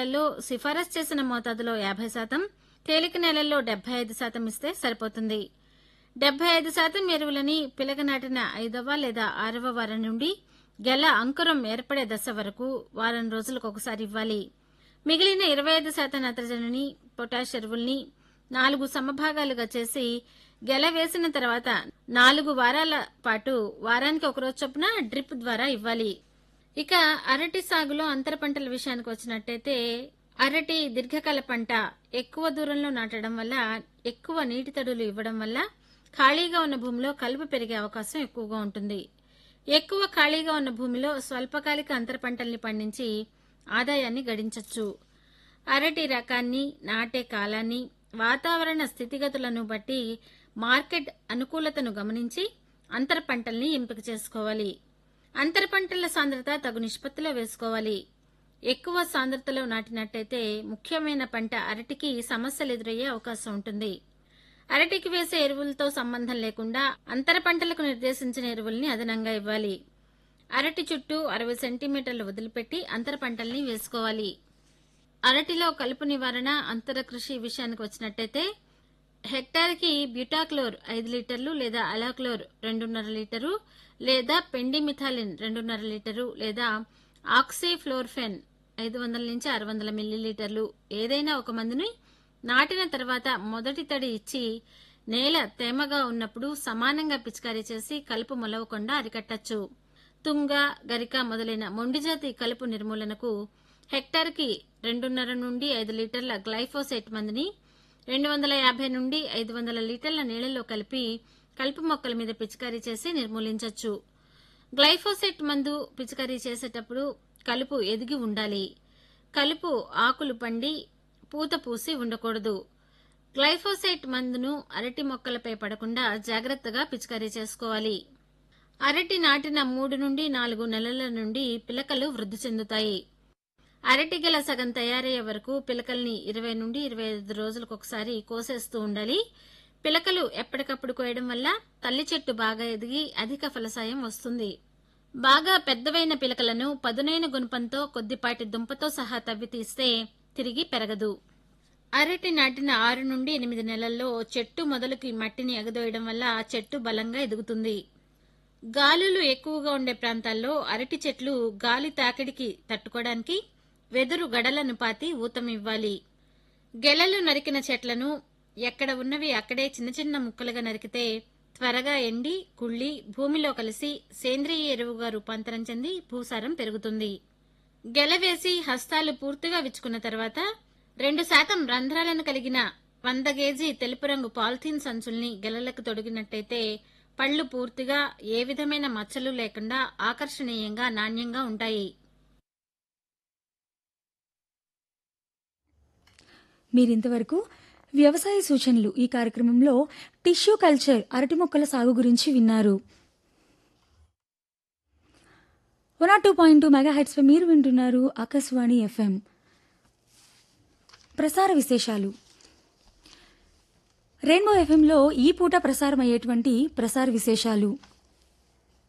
నేలల్లో సిఫారసు చేసిన మోతాదులో యాభై శాతం తేలిక నేలల్లో డెబ్బై ఐదు శాతం ఇస్తే సరిపోతుంది డెబ్బై ఐదు శాతం ఎరువులని పిలక నాటిన ఐదవ లేదా ఆరవ వారం నుండి గెల అంకురం ఏర్పడే దశ వరకు వారం రోజులకు ఒకసారి ఇవ్వాలి మిగిలిన ఇరవై ఐదు శాతం నత్రజనిని పొటాష్ ఎరువుల్ని నాలుగు సమభాగాలుగా చేసి గెల వేసిన తర్వాత నాలుగు వారాల పాటు వారానికి ఒకరోజు చొప్పున డ్రిప్ ద్వారా ఇవ్వాలి ఇక అరటి సాగులో అంతర పంటల విషయానికి వచ్చినట్టయితే అరటి దీర్ఘకాల పంట ఎక్కువ దూరంలో నాటడం వల్ల ఎక్కువ నీటి తడులు ఇవ్వడం వల్ల ఖాళీగా ఉన్న భూమిలో కలుపు పెరిగే అవకాశం ఎక్కువగా ఉంటుంది ఎక్కువ ఖాళీగా ఉన్న భూమిలో స్వల్పకాలిక అంతర పంటల్ని పండించి ఆదాయాన్ని గడించవచ్చు అరటి రకాన్ని నాటే కాలాన్ని వాతావరణ స్థితిగతులను బట్టి మార్కెట్ అనుకూలతను గమనించి అంతర పంటల్ని ఎంపిక చేసుకోవాలి అంతర పంటల సాంద్రత తగు నిష్పత్తిలో వేసుకోవాలి ఎక్కువ సాంద్రతలో నాటినట్టయితే ముఖ్యమైన పంట అరటికి సమస్యలు ఎదురయ్యే అవకాశం ఉంటుంది అరటికి వేసే ఎరువులతో సంబంధం లేకుండా అంతర పంటలకు నిర్దేశించిన ఎరువుల్ని అదనంగా ఇవ్వాలి అరటి చుట్టూ అరవై సెంటీమీటర్లు వదిలిపెట్టి అంతర పంటల్ని వేసుకోవాలి అరటిలో కలుపు నివారణ అంతర కృషి విషయానికి వచ్చినట్టయితే హెక్టార్కి బ్యూటాక్లోర్ ఐదు లీటర్లు లేదా అలాక్లోర్ రెండున్నర లీటరు లేదా పెండిమిథాలిన్ రెండున్నర లీటరు లేదా ఆక్సీఫ్లోర్ఫెన్ ఐదు వందల నుంచి ఆరు వందల మిల్లీలీటర్లు ఏదైనా ఒక మందుని నాటిన తర్వాత మొదటి తడి ఇచ్చి నేల తేమగా ఉన్నప్పుడు సమానంగా పిచికారీ చేసి కలుపు మొలవకుండా అరికట్టచ్చు తుంగ గరిక మొదలైన మొండిజాతి కలుపు నిర్మూలనకు హెక్టార్కి రెండున్నర నుండి ఐదు లీటర్ల గ్లైఫోసేట్ మందుని రెండు వందల యాభై నుండి ఐదు వందల లీటర్ల నీళ్లలో కలిపి కలుపు మొక్కల మీద పిచికారీ చేసి నిర్మూలించవచ్చు గ్లైఫోసేట్ మందు పిచికారీ చేసేటప్పుడు కలుపు ఎదిగి ఉండాలి కలుపు ఆకులు పండి పూత పూసి ఉండకూడదు గ్లైఫోసేట్ మందును అరటి మొక్కలపై పడకుండా జాగ్రత్తగా పిచికారీ చేసుకోవాలి అరటి నాటిన మూడు నుండి నాలుగు నెలల నుండి పిలకలు వృద్ధి చెందుతాయి అరటి గెల సగం తయారయ్యే వరకు పిలకల్ని ఇరవై నుండి ఇరవై ఐదు రోజులకు ఒకసారి కోసేస్తూ ఉండాలి పిలకలు ఎప్పటికప్పుడు కోయడం వల్ల తల్లి చెట్టు బాగా ఎదిగి అధిక ఫలసాయం వస్తుంది బాగా పెద్దవైన పిలకలను పదునైన గుణపంతో కొద్దిపాటి దుంపతో సహా తవ్వి తీస్తే తిరిగి పెరగదు అరటి నాటిన ఆరు నుండి ఎనిమిది నెలల్లో చెట్టు మొదలుకి మట్టిని ఎగదోయడం వల్ల చెట్టు బలంగా ఎదుగుతుంది గాలులు ఎక్కువగా ఉండే ప్రాంతాల్లో అరటి చెట్లు గాలి తాకిడికి తట్టుకోవడానికి వెదురు గడలను పాతి ఊతమివ్వాలి గెలలు నరికిన చెట్లను ఎక్కడ ఉన్నవి అక్కడే చిన్న చిన్న ముక్కలుగా నరికితే త్వరగా ఎండి కుళ్ళి భూమిలో కలిసి సేంద్రియ ఎరువుగా రూపాంతరం చెంది భూసారం పెరుగుతుంది గెలవేసి హస్తాలు పూర్తిగా విచ్చుకున్న తర్వాత రెండు శాతం రంధ్రాలను కలిగిన వంద కేజీ తెలుపు రంగు పాలిథీన్ సంచుల్ని గెలలకు తొడిగినట్టయితే పళ్ళు పూర్తిగా ఏ విధమైన మచ్చలు లేకుండా ఆకర్షణీయంగా నాణ్యంగా ఉంటాయి మీరింతవరకు వ్యవసాయ సూచనలు ఈ కార్యక్రమంలో టిష్యూ కల్చర్ అరటి మొక్కల సాగు గురించి విన్నారు one R two point two mega హెడ్స్పై మీరు వింటున్నారు ఆకాశవాణి ఎఫ్ఎం ప్రసార విశేషాలు రెయిన్బో ఎఫ్ఎంలో ఈ పూట ప్రసారం అయ్యేటువంటి ప్రసార విశేషాలు